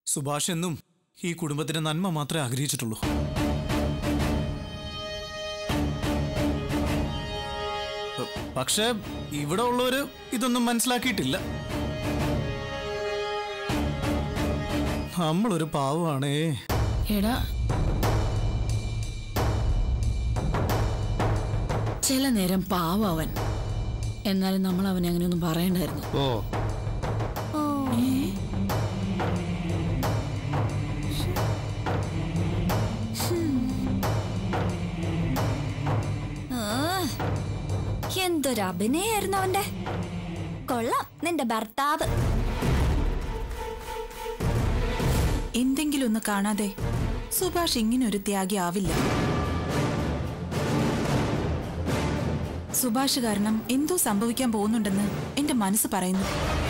സുഭാഷ് എന്നും ഈ കുടുംബത്തിന്റെ നന്മ മാത്രമേ ആഗ്രഹിച്ചിട്ടുള്ളൂ പക്ഷേ ഇവിടെ ഉള്ളവര് ഇതൊന്നും മനസ്സിലാക്കിയിട്ടില്ല നമ്മളൊരു പാവമാണേ എടാ ചില നേരം പാവം അവൻ എന്നാലും നമ്മൾ അവനെ അങ്ങനെയൊന്നും പറയണ്ടായിരുന്നു ഓ ആ, എന്തൊരു അഭിനയായിരുന്നു അവന്റെ കൊള്ളാം നിന്റെ ഭർത്താവ് എന്തെങ്കിലും ഒന്ന് കാണാതെ സുഭാഷ് ഇങ്ങനെ ഒരു ത്യാഗി ആവില്ല സുഭാഷ് കാരണം എന്തോ സംഭവിക്കാൻ പോകുന്നുണ്ടെന്ന് എന്റെ മനസ്സ് പറയുന്നു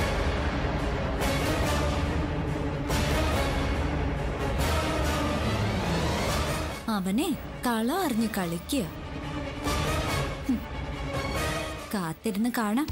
അവനെ കള അറിഞ്ഞ് കളിക്കുക ഹും. കാത്തിരുന്ന് കാണാം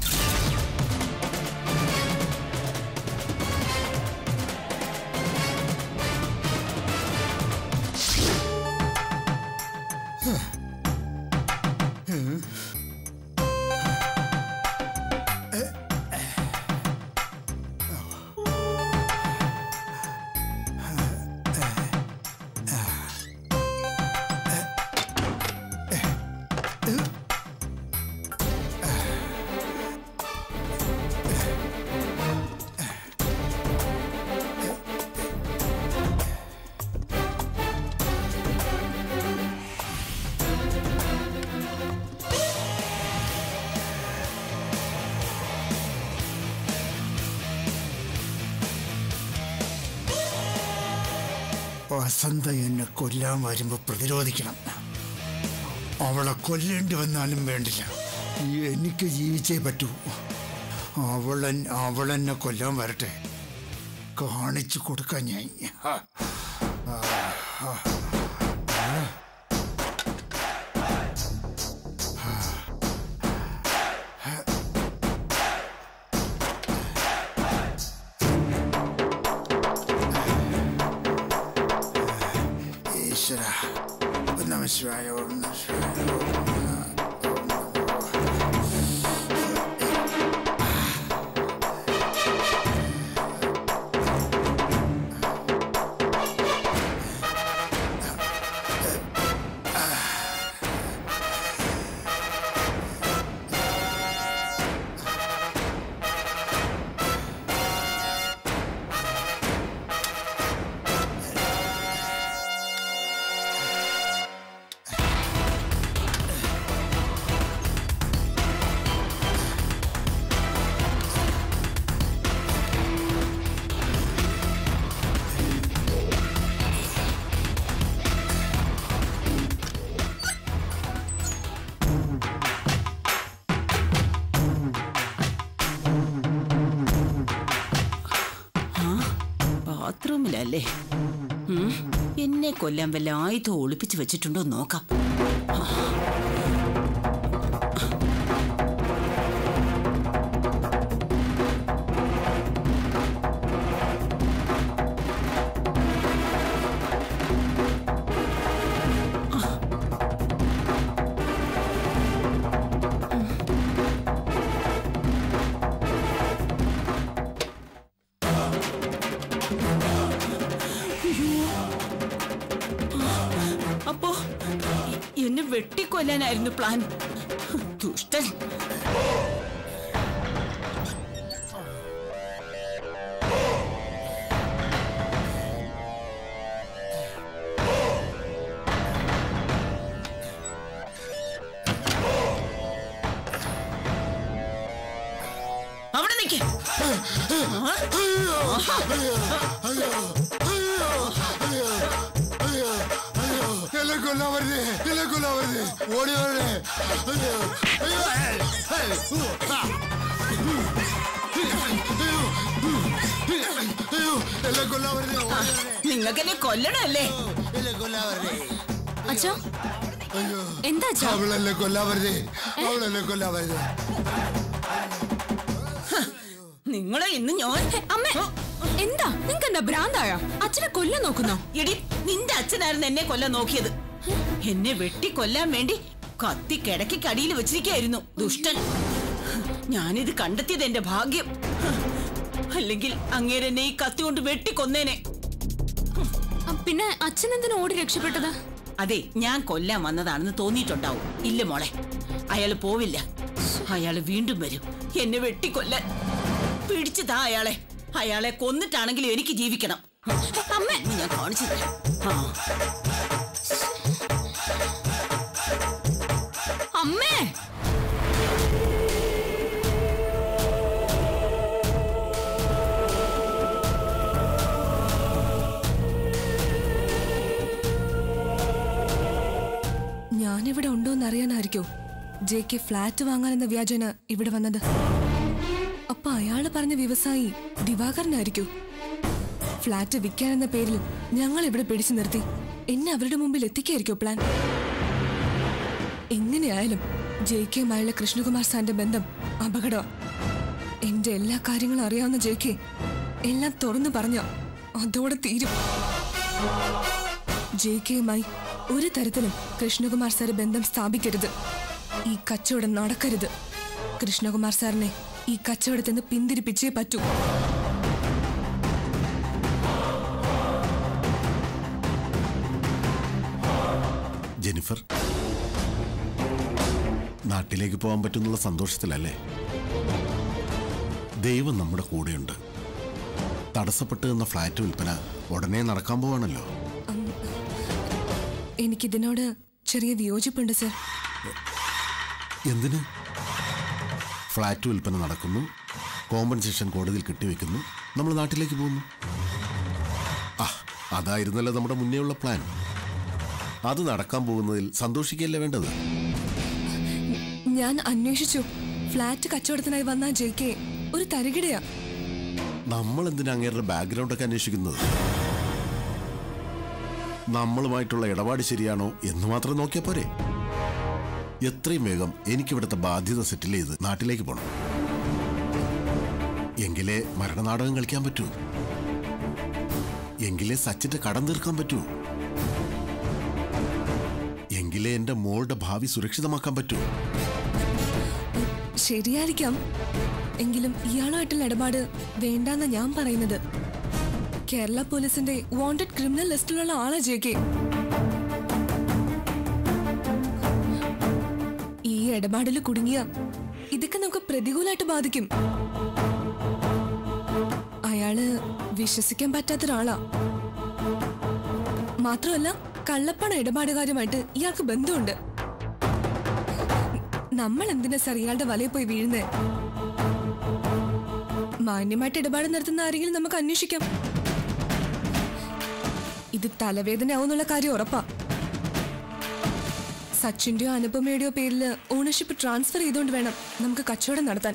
വസന്ത എന്നെ കൊല്ലാൻ വരുമ്പോ പ്രതിരോധിക്കണം അവളെ കൊല്ലേണ്ടി വന്നാലും വേണ്ടില്ല എനിക്ക് ജീവിച്ചേ പറ്റൂ അവളൻ അവളെന്നെ കൊല്ലാൻ വരട്ടെ കാണിച്ചു കൊടുക്കാൻ ഞാൻ ഹാ. ഈശ്വര ഓം നമ ശിവായ ഓം നമ ശിവായ ഓം നമ- ഓം നമോ. ബാത്റൂമിലല്ലേ ഉം, എന്നെ കൊല്ലാൻ വല്ല ആയുധം ഒളിപ്പിച്ച് വെച്ചിട്ടുണ്ടോ എന്ന് നോക്കാം അപ്പോ എന്നെ വെട്ടിക്കൊല്ലാനായിരുന്നു പ്ലാൻ ദുഷ്ടൻ അവിടെ നിൽക്കേ എന്നെ കൊല്ലാൻ വരുന്നേ എന്നെ കൊല്ലാൻ വരുന്നേ ഓടി വരണേ അയ്യോ അയ്യോ ഏയ്, ഏയ്, ഊ, ആ. അയ്യോ അയ്യോ എന്നെ കൊല്ലാൻ വരുന്നേ ഓടി വരണേ നിങ്ങൾക്കെന്നെ കൊല്ലണല്ലേ എന്നെ കൊല്ലാൻ വരുന്നേ അച്ഛോ അയ്യോ എന്താ അച്ഛോ അവളെന്നെ കൊല്ലാൻ വരുന്നേ അവളെന്നെ കൊല്ലാൻ വരുന്നേ നിങ്ങളെ ഇന്ന് ഞാൻ അമ്മേ ഓ, എന്താ നിങ്ങൾക്ക് എന്താ ഭ്രാന്തായ അച്ഛനെ കൊല്ലാൻ നോക്കുന്നോ എടി നിന്റെ അച്ഛനായിരുന്നു എന്നെ കൊല്ലാൻ നോക്കിയത് എന്നെ വെട്ടി കൊല്ലാൻ വേണ്ടി കത്തി കിടക്കി കടിയിൽ വെച്ചിരിക്കായിരുന്നു ദുഷ്ടൻ ഞാനിത് കണ്ടെത്തിയത് എന്റെ ഭാഗ്യം അല്ലെങ്കിൽ അങ്ങേരെന്നെ ഈ കത്തി കൊണ്ട് വെട്ടിക്കൊന്നേനെ ആ, പിന്നെ അച്ഛൻ എന്തിനാ ഓടി രക്ഷപ്പെട്ടത് അതെ ഞാൻ കൊല്ലാൻ വന്നതാണെന്ന് തോന്നിയിട്ടുണ്ടാവും ഇല്ല മോളെ അയാള് പോവില്ല അയാള് വീണ്ടും വരും എന്നെ വെട്ടിക്കൊല്ലാൻ പിടിച്ചു താ അയാളെ അയാളെ കൊന്നിട്ടാണെങ്കിലും എനിക്ക് ജീവിക്കണം അമ്മ ഞാൻ കാണിച്ചു തരാം ആ അമ്മേ ഞാനിവിടെ ഉണ്ടോന്ന് അറിയാനായിരിക്കോ ജെ കെ ഫ്ലാറ്റ് വാങ്ങാനെന്ന വ്യാജന ഇവിടെ വന്നത് അപ്പൊ അയാള് പറഞ്ഞ വ്യവസായി ദിവാകരനായിരിക്കോ ഫ്ലാറ്റ് വിൽക്കാനെന്ന പേരിൽ ഞങ്ങൾ ഇവിടെ പിടിച്ചു നിർത്തി എന്നെ അവരുടെ മുമ്പിൽ എത്തിക്കായിരിക്കോ പ്ലാൻ എങ്ങനെയായാലും ജെ കെയുമായുള്ള കൃഷ്ണകുമാർ സാറിന്റെ ബന്ധം അപകടം എന്റെ എല്ലാ കാര്യങ്ങളും അറിയാവുന്ന ജെ കെ എല്ലാം തുറന്നു പറഞ്ഞ അതോടെ തീരും ജെ കെയുമായി ഒരു തരത്തിലും കൃഷ്ണകുമാർ സാർ ബന്ധം സ്ഥാപിക്കരുത് ഈ കച്ചവടം നടക്കരുത് കൃഷ്ണകുമാർ സാറിനെ ഈ കച്ചവടത്തിൽ നിന്ന് പിന്തിരിപ്പിച്ചേ പറ്റൂ ജെനിഫർ നാട്ടിലേക്ക് പോകാൻ പറ്റുന്നുള്ള സന്തോഷത്തിലല്ലേ ദൈവം നമ്മുടെ കൂടെയുണ്ട് തടസ്സപ്പെട്ട് നിന്ന ഫ്ലാറ്റ് വിൽപ്പന ഉടനെ നടക്കാൻ പോവാണല്ലോ എനിക്കിതിനോട് ചെറിയ വിയോജിപ്പുണ്ട് സർ എന്തിന് ഫ്ലാറ്റ് വിൽപ്പന നടക്കുന്നു കോമ്പൻസേഷൻ കോടതിയിൽ കെട്ടിവെക്കുന്നു നമ്മൾ നാട്ടിലേക്ക് പോകുന്നു ആ അതായിരുന്നല്ലോ നമ്മുടെ മുന്നേ ഉള്ള പ്ലാൻ അത് നടക്കാൻ പോകുന്നതിൽ സന്തോഷിക്കുകയല്ലേ വേണ്ടത് ഞാൻ അന്വേഷിച്ചു ഫ്ലാറ്റ് കച്ചവടത്തിനായി വന്ന ജെ കെ ഒരു തരികിടയാ നമ്മൾ എന്തിനാ അങ്ങേരുടെ ബാക്ക്ഗ്രൗണ്ട് ഒക്കെ അന്വേഷിക്കുന്നത് നമ്മളുമായിട്ടുള്ള ഇടപാട് ശരിയാണോ എന്ന് മാത്രം നോക്കിയാൽ പോരെ എത്രയും വേഗം എനിക്കിവിടുത്തെ ബാധ്യത സെറ്റിൽ ചെയ്ത് നാട്ടിലേക്ക് പോകണം എങ്കിലേ മരണനാടകം കളിക്കാൻ പറ്റൂ എങ്കിലേ സച്ചിന്റെ കടം തീർക്കാൻ പറ്റൂ എങ്കിലേ എന്റെ മോളുടെ ഭാവി സുരക്ഷിതമാക്കാൻ പറ്റൂ ശരിയായിരിക്കാം എങ്കിലും ഇയാളുമായിട്ടുള്ള ഇടപാട് വേണ്ടാന്ന ഞാൻ പറയുന്നത് കേരള പോലീസിന്റെ വാണ്ടഡ് ക്രിമിനൽ ലിസ്റ്റിലുള്ള ആളാ ജെ കെ ഈ ഇടപാടിൽ കുടുങ്ങിയ ഇതൊക്കെ നമുക്ക് പ്രതികൂലമായിട്ട് ബാധിക്കും അയാള് വിശ്വസിക്കാൻ പറ്റാത്ത ഒരാളാ മാത്രമല്ല കള്ളപ്പണ ഇടപാടുകാരുമായിട്ട് ഇയാൾക്ക് ബന്ധമുണ്ട് നമ്മൾ എന്തിനാ സാർ ഇയാളുടെ വലയിൽ പോയി വീഴുന്നേ മാന്യമായിട്ട് ഇടപാട് നടത്തുന്ന ആരെങ്കിലും നമുക്ക് അന്വേഷിക്കാം ഇത് തലവേദന ആവുന്നുള്ള കാര്യം ഉറപ്പാ സച്ചിന്റെയോ അനുപമയുടെയോ പേരിൽ ഓണർഷിപ്പ് ട്രാൻസ്ഫർ ചെയ്തുകൊണ്ട് വേണം നമുക്ക് കച്ചവടം നടത്താൻ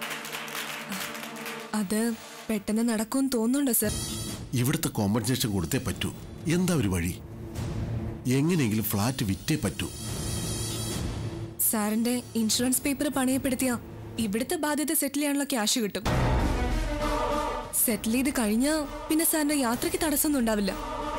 അത് പെട്ടെന്ന് നടക്കുമെന്ന് തോന്നുന്നുണ്ടോ സർ ഇവിടുത്തെ കോമ്പൻസേഷൻ കൊടുത്തേ പറ്റൂ എന്താ ഒരു വഴി എങ്ങനെയെങ്കിലും ഫ്ലാറ്റ് വിറ്റേ പറ്റൂ സാറിന്റെ ഇൻഷുറൻസ് പേപ്പർ പണയപ്പെടുത്തിയ ഇവിടുത്തെ ബാധ്യത സെറ്റിൽ ചെയ്യാനുള്ള ക്യാഷ് കിട്ടും സെറ്റിൽ ചെയ്ത് കഴിഞ്ഞാ പിന്നെ സാറിന്റെ യാത്രയ്ക്ക് തടസ്സമൊന്നും ഉണ്ടാവില്ല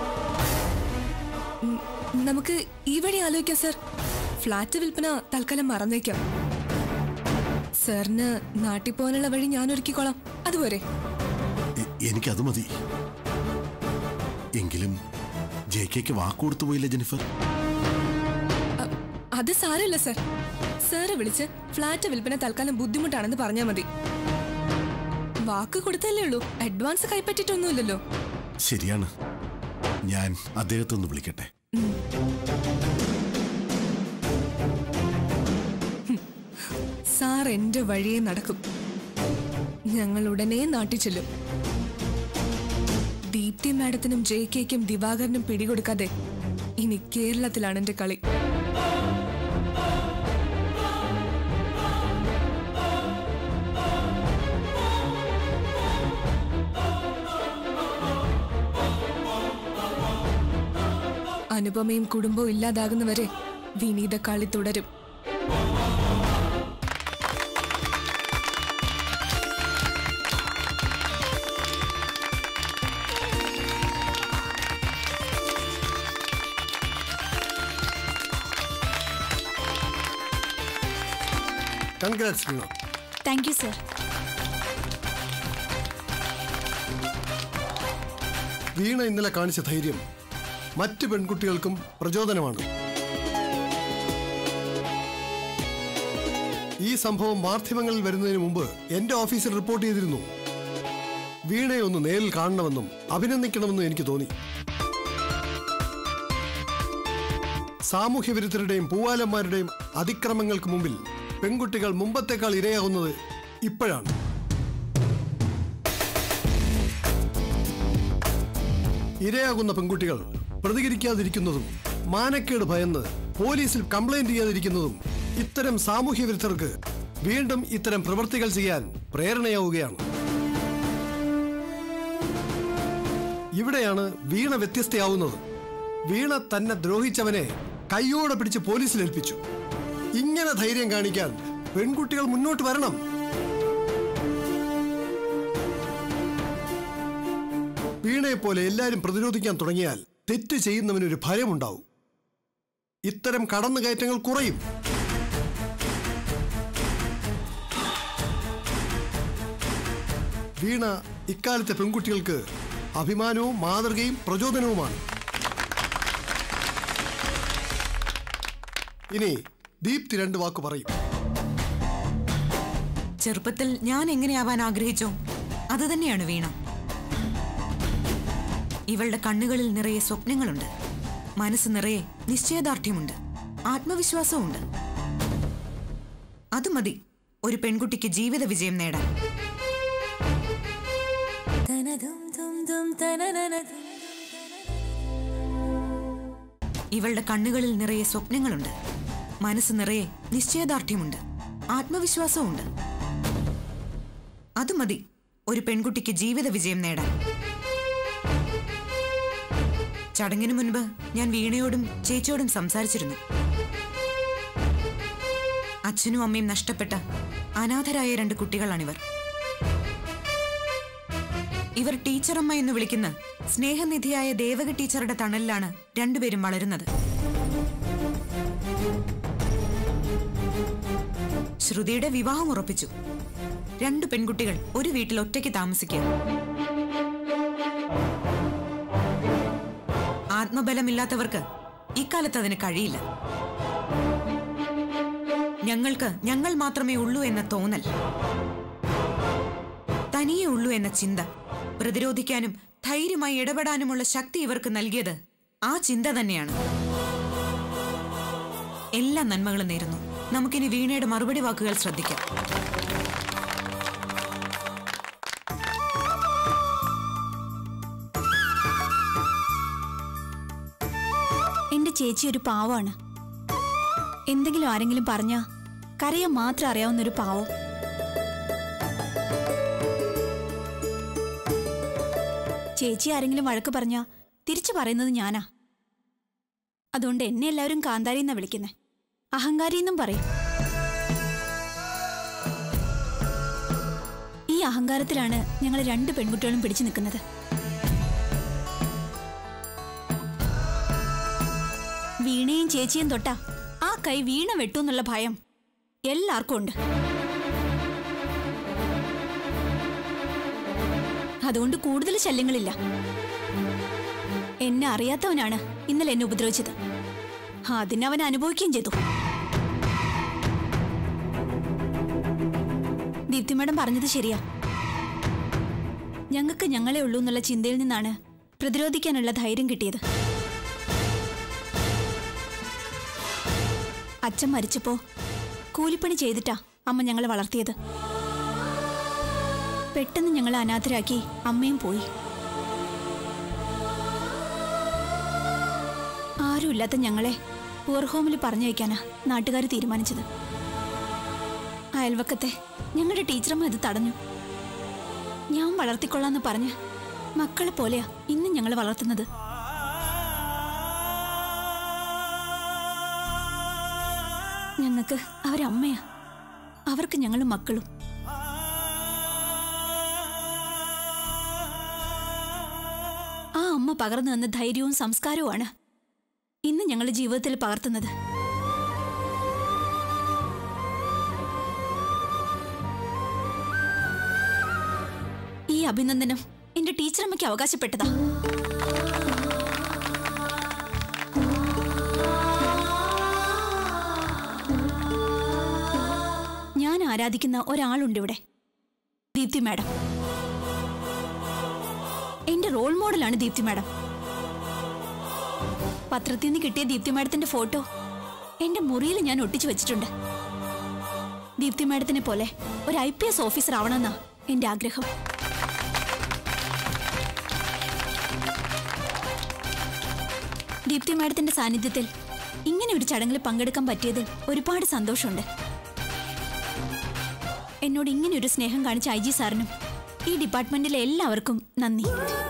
ഉം, നമുക്ക് ഈ വഴി ആലോചിക്കാം സർ ഫ്ലാറ്റ് വിൽപ്പന തൽക്കാലം മറന്നേക്കാം സാറിന് നാട്ടിൽ പോകാനുള്ള വഴി ഞാൻ ഒരുക്കിക്കോളാം അതുപോരെ എ- എനിക്കത് മതി എങ്കിലും ജെ കെക്ക് വാക്കുകൊടുത്തു പോയില്ലേ ജെനിഫർ അ- അത് സാരമില്ല സർ സാറ് വിളിച്ച് ഫ്ലാറ്റ് വിൽപ്പന തൽക്കാലം ബുദ്ധിമുട്ടാണെന്ന് പറഞ്ഞാൽ മതി വാക്ക് കൊടുത്തല്ലേ ഉള്ളൂ അഡ്വാൻസ് കൈപ്പറ്റിട്ടൊന്നുമില്ലല്ലോ ശരിയാണ് ഞാൻ അദ്ദേഹത്തെ ഒന്ന് വിളിക്കട്ടെ സാർ എന്റെ വഴിയെ നടക്കും ഞങ്ങൾ ഉടനെ നാട്ടിൽ ചെല്ലും ദീപ്തി മാഡത്തിനും ജെ കെക്കും ദിവാകരനും പിടികൊടുക്കാതെ ഇനി കേരളത്തിലാണ് എന്റെ കളി അനുപമയും കുടുംബവും ഇല്ലാതാകുന്നവരെ വിനീത കളി തുടരും congrats Veena thank you sir Veena ഇന്നലെ കാണിച്ച ധൈര്യം മറ്റ് പെൺകുട്ടികൾക്കും പ്രചോദനമാണ് ഈ സംഭവം മാധ്യമങ്ങളിൽ വരുന്നതിന് മുമ്പ് എന്റെ ഓഫീസിൽ റിപ്പോർട്ട് ചെയ്തിരുന്നു വീണയെ ഒന്ന് നേരിൽ കാണണമെന്നും അഭിനന്ദിക്കണമെന്നും എനിക്ക് തോന്നി സാമൂഹ്യ വിരുദ്ധരുടെയും പൂവാലന്മാരുടെയും അതിക്രമങ്ങൾക്ക് മുമ്പിൽ പെൺകുട്ടികൾ മുമ്പത്തേക്കാൾ ഇരയാകുന്നത് ഇപ്പോഴാണ് ഇരയാകുന്ന പെൺകുട്ടികൾ പ്രതികരിക്കാതിരിക്കുന്നതും മാനക്കേട് ഭയന്ന് പോലീസിൽ കംപ്ലൈന്റ് ചെയ്യാതിരിക്കുന്നതും ഇത്തരം സാമൂഹ്യ വിരുദ്ധർക്ക് വീണ്ടും ഇത്തരം പ്രവൃത്തികൾ ചെയ്യാൻ പ്രേരണയാവുകയാണ് ഇവിടെയാണ് വീണ വ്യത്യസ്തയാവുന്നത് വീണ തന്നെ ദ്രോഹിച്ചവനെ കൈയോടെ പിടിച്ച് പോലീസിൽ ഏൽപ്പിച്ചു ഇങ്ങനെ ധൈര്യം കാണിക്കാൻ പെൺകുട്ടികൾ മുന്നോട്ട് വരണം വീണയെ പോലെ എല്ലാവരും പ്രതിരോധിക്കാൻ തുടങ്ങിയാൽ തെറ്റ് ചെയ്യുന്നവനൊരു ഭയമുണ്ടാവും ഇത്തരം കടന്നുകയറ്റങ്ങൾ കുറയും വീണ ഇക്കാലത്തെ പെൺകുട്ടികൾക്ക് അഭിമാനവും മാതൃകയും പ്രചോദനവുമാണ് ഇനി ദീപ്തി രണ്ട് വാക്ക് പറയും ചെറുപ്പത്തിൽ ഞാൻ എങ്ങനെയാവാൻ ആഗ്രഹിച്ചോ അത് തന്നെയാണ് വീണ ഇവളുടെ കണ്ണുകളിൽ നിറയെ സ്വപ്നങ്ങളുണ്ട് മനസ്സ് നിറയെ നിശ്ചയദാർഢ്യമുണ്ട് ആത്മവിശ്വാസവുമുണ്ട് അത് മതി ഒരു പെൺകുട്ടിക്ക് ജീവിത വിജയം നേടാൻ ഇവളുടെ കണ്ണുകളിൽ നിറയെ സ്വപ്നങ്ങളുണ്ട് മനസ്സ് നിറയെ നിശ്ചയദാർഢ്യമുണ്ട് ആത്മവിശ്വാസവുമുണ്ട് അത് മതി ഒരു പെൺകുട്ടിക്ക് ജീവിത വിജയം നേടാൻ ചടങ്ങിനു മുൻപ് ഞാൻ വീണയോടും ചേച്ചിയോടും സംസാരിച്ചിരുന്നു അച്ഛനും അമ്മയും നഷ്ടപ്പെട്ട അനാഥരായ രണ്ട് കുട്ടികളാണിവർ ഇവർ ടീച്ചറമ്മ എന്ന് വിളിക്കുന്ന സ്നേഹനിധിയായ ദേവക ടീച്ചറുടെ തണലിലാണ് രണ്ടുപേരും വളരുന്നത് ശ്രുതിയുടെ വിവാഹം ഉറപ്പിച്ചു രണ്ടു പെൺകുട്ടികൾ ഒരു വീട്ടിൽ ഒറ്റയ്ക്ക് താമസിക്കുക ആത്മബലമില്ലാത്തവർക്ക് ഇക്കാലത്ത് അതിന് കഴിയില്ല ഞങ്ങൾക്ക് ഞങ്ങൾ മാത്രമേ ഉള്ളൂ എന്ന തോന്നൽ തനിയേ ഉള്ളൂ എന്ന ചിന്ത പ്രതിരോധിക്കാനും ധൈര്യമായി ഇടപെടാനുമുള്ള ശക്തി ഇവർക്ക് നൽകിയത് ആ ചിന്ത തന്നെയാണ് എല്ലാ നന്മകളും നേരുന്നു നമുക്കിനി വീണയുടെ മറുപടി വാക്കുകൾ ശ്രദ്ധിക്കാം എന്റെ ചേച്ചി ഒരു പാവാണ് എന്തെങ്കിലും ആരെങ്കിലും പറഞ്ഞ കരയാൻ മാത്രം അറിയാവുന്ന ഒരു പാവം ചേച്ചി ആരെങ്കിലും വഴക്ക് പറഞ്ഞ തിരിച്ചു പറയുന്നത് ഞാനാ അതുകൊണ്ട് എന്നെ എല്ലാവരും കാന്താരി എന്നാ വിളിക്കുന്നേ അഹങ്കാരി എന്നും പറയും ഈ അഹങ്കാരത്തിലാണ് ഞങ്ങൾ രണ്ട് പെൺകുട്ടികളും പിടിച്ചു നിൽക്കുന്നത് വീണയും ചേച്ചിയും തൊട്ടാ ആ കൈ വീണ വെട്ടൂന്നുള്ള ഭയം എല്ലാവർക്കും ഉണ്ട് അതുകൊണ്ട് കൂടുതൽ ശല്യങ്ങളില്ല എന്നെ അറിയാത്തവനാണ് ഇന്നലെ എന്നെ ഉപദ്രവിച്ചത് അതിനവൻ അനുഭവിക്കുകയും ചെയ്തു ദീപ്തി മാഡം പറഞ്ഞത് ശരിയാ ഞങ്ങൾക്ക് ഞങ്ങളെ ഉള്ളൂ എന്നുള്ള ചിന്തയിൽ നിന്നാണ് പ്രതിരോധിക്കാനുള്ള ധൈര്യം കിട്ടിയത് അച്ഛൻ മരിച്ചപ്പോ കൂലിപ്പണി ചെയ്തിട്ടാ അമ്മ ഞങ്ങളെ വളർത്തിയത് പെട്ടെന്ന് ഞങ്ങളെ അനാഥരാക്കി അമ്മയും പോയി ആരുമില്ലാത്ത ഞങ്ങളെ പൂർ ഹോമിൽ പറഞ്ഞു വയ്ക്കാനാ നാട്ടുകാർ തീരുമാനിച്ചത് അയൽവക്കത്തെ ഞങ്ങളുടെ ടീച്ചറമ്മ ഇത് തടഞ്ഞു ഞാൻ വളർത്തിക്കൊള്ളാന്ന് പറഞ്ഞ് മക്കളെ പോലെയാ ഇന്നും ഞങ്ങൾ വളർത്തുന്നത് ഞങ്ങൾക്ക് അവരമ്മയാ അവർക്ക് ഞങ്ങൾ മക്കളും ആ അമ്മ പകർന്നു തന്ന ധൈര്യവും സംസ്കാരവുമാണ് ഇന്ന് ഞങ്ങളുടെ ജീവിതത്തിൽ പകർത്തുന്നത് അഭിനന്ദനം എന്റെ ടീച്ചറമ്മയ്ക്ക് അവകാശപ്പെട്ടതാ ഞാൻ ആരാധിക്കുന്ന ഒരാളുണ്ട് ഇവിടെ ദീപ്തി മാഡം എന്റെ റോൾ മോഡലാണ് ദീപ്തി മാഡം പത്രത്തിൽ നിന്ന് കിട്ടിയ ദീപ്തി മാഡത്തിന്റെ ഫോട്ടോ എന്റെ മുറിയിൽ ഞാൻ ഒട്ടിച്ചു വെച്ചിട്ടുണ്ട് ദീപ്തി മാഡത്തിനെ പോലെ ഒരു ഐ പി എസ് ഓഫീസർ ആവണമെന്നാ എന്റെ ആഗ്രഹം ദീപ്തി മാഡത്തിന്റെ സാന്നിധ്യത്തിൽ ഇങ്ങനെ ഒരു ചടങ്ങിൽ പങ്കെടുക്കാൻ പറ്റിയതിൽ ഒരുപാട് സന്തോഷമുണ്ട് എന്നോട് ഇങ്ങനെ ഒരു സ്നേഹം കാണിച്ച ഐ ജി സാറിനും ഈ ഡിപ്പാർട്ട്മെന്റിലെ എല്ലാവർക്കും നന്ദി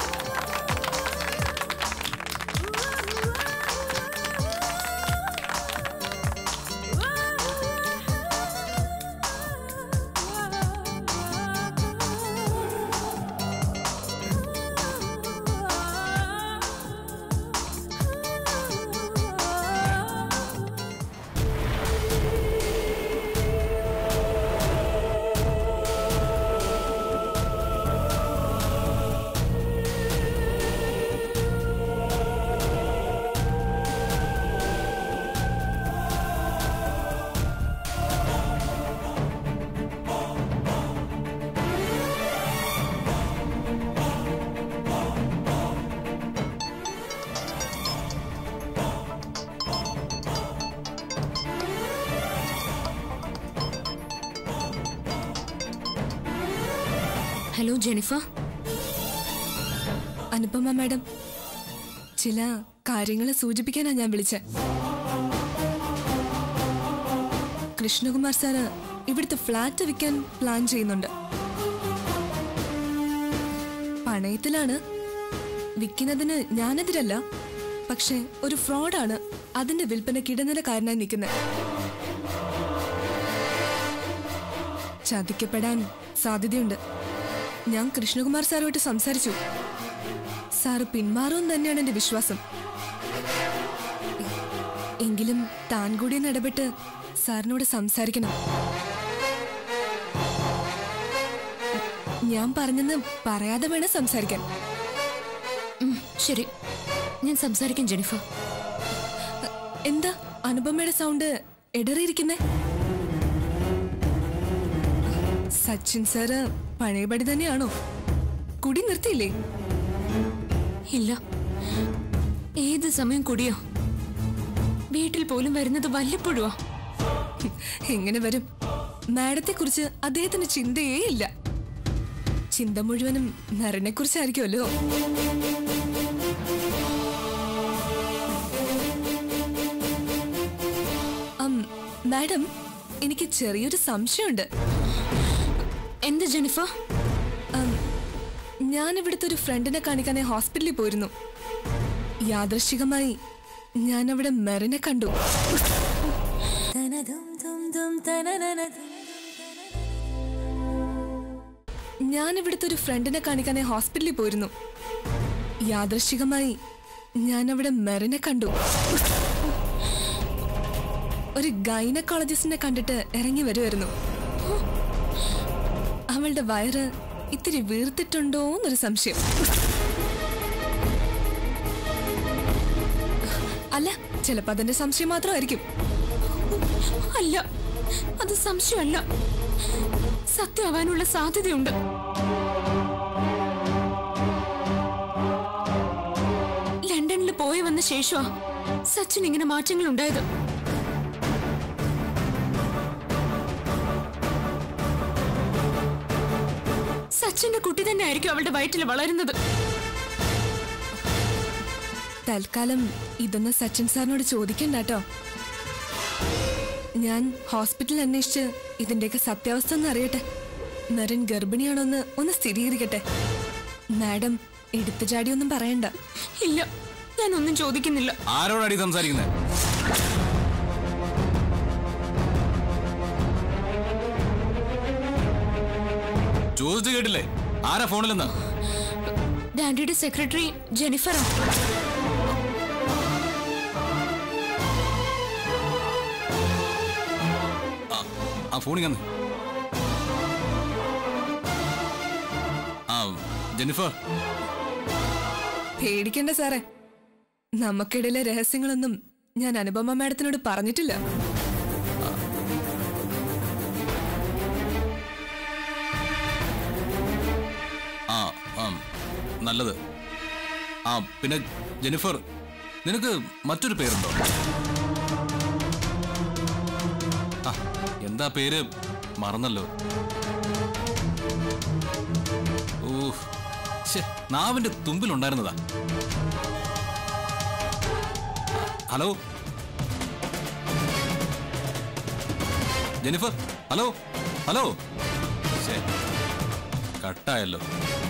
ഹലോ ജെനിഫർ അനുപമ മാഡം ചില കാര്യങ്ങൾ സൂചിപ്പിക്കാനാ ഞാൻ വിളിച്ച കൃഷ്ണകുമാർ സാറ് ഇവിടുത്തെ ഫ്ലാറ്റ് വിൽക്കാൻ പ്ലാൻ ചെയ്യുന്നുണ്ട് പണയത്തിലാണ് വിൽക്കുന്നതിന് ഞാനെതിരല്ല പക്ഷെ ഒരു ഫ്രോഡാണ് അതിന്റെ വിൽപ്പനയ്ക്ക് ഇടനിലക്കാരനായി നിൽക്കുന്നത് ചതിക്കപ്പെടാൻ സാധ്യതയുണ്ട് ഞാൻ കൃഷ്ണകുമാർ സാറുമായിട്ട് സംസാരിച്ചു സാറ് പിന്മാറുമെന്ന് തന്നെയാണ് എന്റെ വിശ്വാസം എങ്കിലും താൻ കൂടി ഒന്ന് ഇടപെട്ട് സാറിനോട് സംസാരിക്കണം ഞാൻ പറഞ്ഞെന്ന് പറയാതെ വേണം സംസാരിക്കാൻ ശരി ഞാൻ സംസാരിക്കാം ജെനിഫർ എന്താ അനുപമയുടെ സൗണ്ട് ഇടറിയിരിക്കുന്നേ സച്ചിൻ സാറ് പഴയപടി തന്നെയാണോ കുടി നിർത്തിയില്ലേ ഇല്ല ഏത് സമയം കുടിയോ വീട്ടിൽ പോലും വരുന്നത് വല്ലപ്പോഴുവാ എങ്ങനെ വരും മാഡത്തെ കുറിച്ച് അദ്ദേഹത്തിന് ചിന്തയേ ഇല്ല ചിന്ത മുഴുവനും നരനെ കുറിച്ചായിരിക്കുമല്ലോ അം, മാഡം എനിക്ക് ചെറിയൊരു സംശയമുണ്ട് എന്ത് ജെനിഫർ അം, ഞാൻ ഇവിടുത്തെ ഒരു ഫ്രണ്ടിനെ കാണിക്കാനായി ഹോസ്പിറ്റലിൽ പോയിരുന്നു യാദൃശികമായി ഞാൻ അവിടെ മെറിനെ കണ്ടു ഞാൻ ഇവിടുത്തെ ഒരു ഫ്രണ്ടിനെ കാണിക്കാനായി ഹോസ്പിറ്റലിൽ പോയിരുന്നു യാദൃശികമായി ഞാൻ അവിടെ മെറിനെ കണ്ടു ഒരു ഗൈനക്കോളജിസ്റ്റിനെ കണ്ടിട്ട് ഇറങ്ങി വരുമായിരുന്നു അവളുടെ വയറ് ഇത്തിരി വീർത്തിട്ടുണ്ടോ എന്നൊരു സംശയം അല്ല ചിലപ്പോ അതിന്റെ സംശയം മാത്രമായിരിക്കും അല്ല അത് സംശയമല്ല സത്യമാവാനുള്ള സാധ്യതയുണ്ട് ലണ്ടനിൽ പോയി വന്ന ശേഷമാ സച്ചിൻ ഇങ്ങനെ മാറ്റങ്ങൾ ഉണ്ടായത് സച്ചിന്റെ കുട്ടി തന്നെ ആയിരിക്കും അവളുടെ വയറ്റിൽ വളരുന്നത് തൽക്കാലം ഇതൊന്ന് സച്ചിൻ സാറിനോട് ചോദിക്കണ്ട കേട്ടോ ഞാൻ ഹോസ്പിറ്റലിൽ അന്വേഷിച്ച് ഇതിന്റെയൊക്കെ സത്യാവസ്ഥ ഒന്ന് അറിയട്ടെ നരൻ ഗർഭിണിയാണോന്ന് ഒന്ന് സ്ഥിരീകരിക്കട്ടെ മാഡം എടുത്തു ചാടിയൊന്നും പറയണ്ട ഇല്ല ഞാനൊന്നും ചോദിക്കുന്നില്ല ആരോടാടി സംസാരിക്കുന്നത് ചോദിച്ചു കേട്ടില്ലേ ആരാ ഫോണിലെന്ന് ഡാഡിയുടെ സെക്രട്ടറി ജെനിഫറാ ആ ഫോണിൽ കന്ന് ആ ജെന്നിഫർ പേടിക്കണ്ട സാറേ നമുക്കിടയിലെ രഹസ്യങ്ങളൊന്നും ഞാൻ അനുപമ മാഡത്തിനോട് പറഞ്ഞിട്ടില്ല ആ ആ നല്ലത് ആ പിന്നെ ജെന്നിഫർ നിനക്ക് മറ്റൊരു പേരുണ്ടോ ആ എന്താ പേര് മറന്നല്ലോ ഓ ശ്ശെ, നാവിന്റെ തുമ്പിലുണ്ടായിരുന്നതാ ഹലോ ജെന്നിഫർ ഹലോ ഹലോ ശ്ശെ, കട്ടായല്ലോ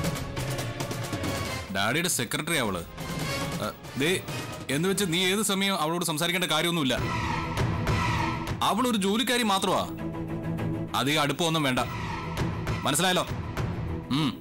ഡാഡിയുടെ സെക്രട്ടറി അവള് ആ, ദേ എന്ന് വെച്ച് നീ ഏത് സമയം അവളോട് സംസാരിക്കേണ്ട കാര്യമൊന്നുമില്ല അവൾ ഒരു ജോലിക്കാരി മാത്രമാ അധികം അടുപ്പമൊന്നും വേണ്ട മനസ്സിലായല്ലോ ഉം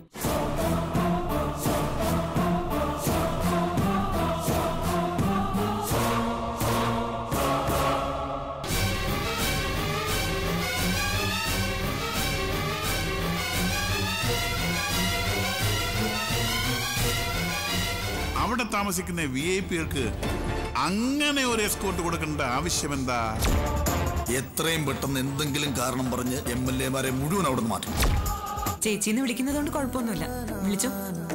അവിടെ താമസിക്കുന്ന വി ഐ പികൾക്ക് അങ്ങനെ ഒരു എസ്കോർട്ട് കൊടുക്കേണ്ട ആവശ്യം എന്താ എത്രയും പെട്ടെന്ന് എന്തെങ്കിലും കാരണം പറഞ്ഞ് എം എൽ എമാരെ മുഴുവൻ അവിടെ നിന്ന് മാറ്റണം ചേച്ചിന്ന് വിളിക്കുന്നതുകൊണ്ട് കുഴപ്പമൊന്നുമില്ല വിളിച്ചോ